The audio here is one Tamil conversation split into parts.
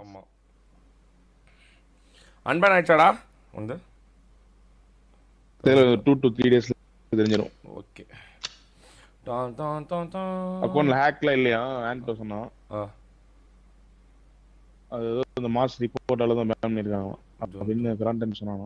ஆமாம் அன்பன் ஆயிடுச்சாடா வந்து டூ டு த்ரீ டேஸ்ல தெரிஞ்சிடும் okay don don don don அக்கௌண்ட்ல ஹேக்ல இல்லையா ஆன்டோ சொன்னான் ஆ அது ஏதோ இந்த மாஸ் ரிப்போர்ட்டால தான் பேன் பண்ணிருக்காங்க அப்படின்னு கிராண்டன் சொன்னாங்க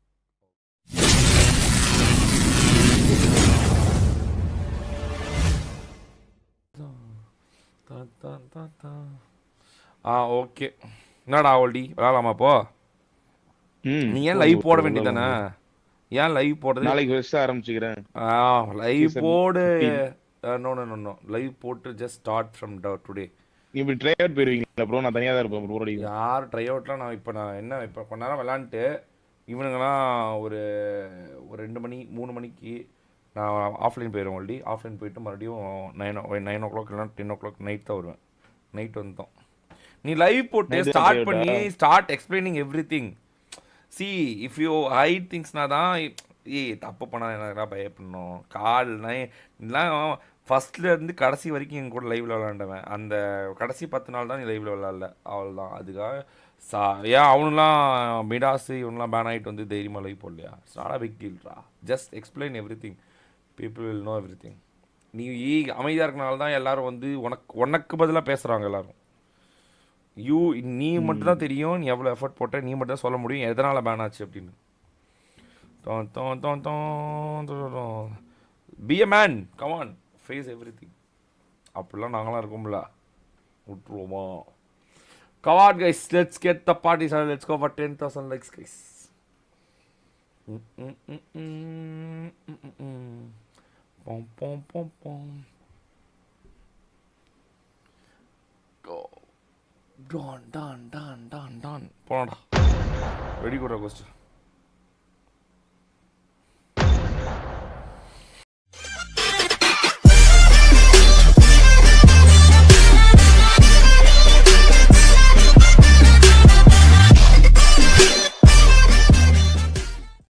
தான், தான், தான், தான். ஆ ஓகே என்னடா ஓல்டி விளாடலாமா இப்போ ம் நீ ஏன் லைவ் போட வேண்டியதானே ஏன் லைவ் போடுறது நாளைக்கு ஃபர்ஸ்ட் ஆரம்பிச்சுக்கிறேன் ஆ லைவ் Season போடு no no no no live போட்டு ஜஸ்ட் ஸ்டார்ட் ஃப்ரம் டுடே நீ இப்படி ட்ரை அவுட் போயிருவீங்களா ப்ரோ நான் தனியா தான் இருப்பேன் ப்ரோ அடிக்கிறேன் யார் ட்ரை அவுட்லாம் நான் இப்போ நான் என்ன இப்போ கொஞ்ச நேரம் விளாண்டுட்டு இவனுங்கெல்லாம் ஒரு ஒரு ரெண்டு மணி மூணு மணிக்கு நான் ஆஃப்லைன் போயிடுவேன் ஆல்ரெடி ஆஃப்லைன் போயிட்டு மறுபடியும் நைன் நைன் ஓ கிளாக் இல்லைனா டென் ஓ கிளாக் நைட் தான் வருவேன் நைட் வந்தோம் நீ லைவ் போட்டு Night தான் ஸ்டார்ட் try out பண்ணி start explaining everything see if you hide திங்ஸ்னா தான் ஏய் தப்பு பண்ணா எனக்கு பயப்படணும் கால் நான் ஃபர்ஸ்ட்ல இருந்து கடைசி வரைக்கும் என் கூட லைவ்ல விளாண்டவன் அந்த கடைசி பத்து நாள் தான் நீ லைவ்ல விளாட்ல அவ்வளோதான் அதுக்காக சா ஏன் அவனுலாம் மிடாஸ் இவனுலாம் பேன் ஆகிட்டு வந்து தைரியமாக லைவ் போடலையா இட்ஸ் நாட் அ பிக் டீல்ரா just explain everything people will know everything நீ அமைதியாக இருக்கனால தான் எல்லாரும் வந்து உனக்கு உனக்கு பதிலாக பேசுகிறாங்க எல்லாரும் யூ நீ மட்டும் தான் தெரியும் நீ எவ்வளோ எஃபர்ட் போட்ட நீ மட்டும் தான் சொல்ல முடியும் எதனால் பேன் ஆச்சு அப்படின்னு Dun, dun, dun, dun, dun, dun, dun. Be a man. Come on. Face everything. அப்படிலாம் நாங்களாம் இருக்கோம்ல விட்டுருவோமா கவாட் guys let's get the party sir let's go for ten thousand likes guys Pom, pom, pom, pom. Go. Don, don, don, don, don. போனடா வெடி கூட கொஸ்டின்